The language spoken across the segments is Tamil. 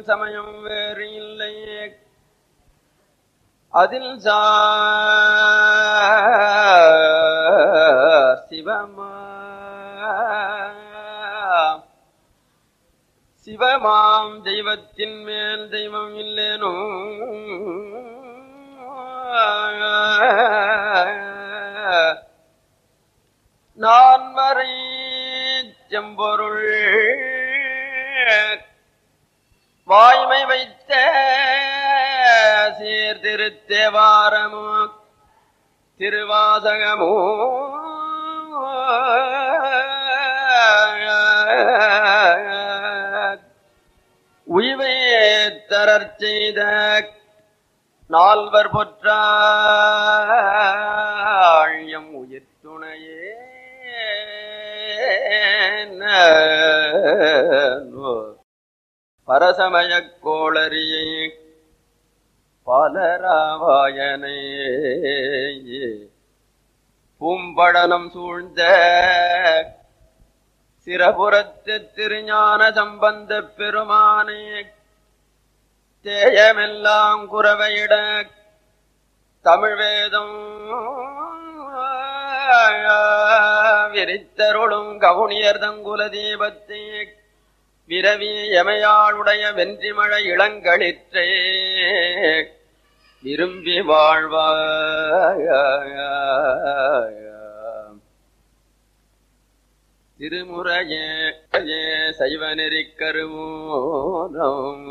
சமயம் வேறு இல்லை அதில் சா சிவமா சிவமாம் தெய்வத்தின் மேல் தெய்வம் இல்லேனும் நான் வரை செம்பொருள் வாய்மை வைத்த சீர்திருத்தேவாரமோ திருவாசகமோ உய்வே தரற் செய்த நால்வர் பொற்றாழியம் உயிர் துணையே பரசமயக் கோளரியை பலராவாயனே பூம்படனம் சூழ்ந்த சிறபுறத்து திருஞான சம்பந்த பெருமானே தேயமெல்லாம் குறவையிட தமிழ் வேதம் விரித்தருளும் கவுனியர் தங்குல தீபத்தை விரவி எமையாளுடைய வென்றிமழை இளங்களிற்றே விரும்பி வாழ்வாய திருமுறையே சைவ நெறிக்கருவோம்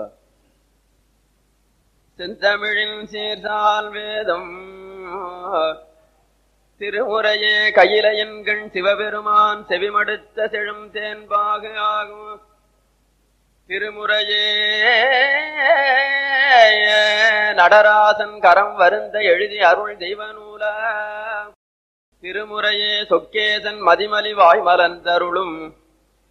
செந்தமிழின் சீர்சால் வேதம் திருமுறையே கையிலையன்கண் சிவபெருமான் செவிமடுத்த செழும் தேன்பாக ஆகும் திருமுறையே நடராசன் கரம் வருந்த எழுதி அருள் தெய்வ நூலா திருமுறையே சொக்கேசன் மதிமலி வாய் மலர்ந்தருளும்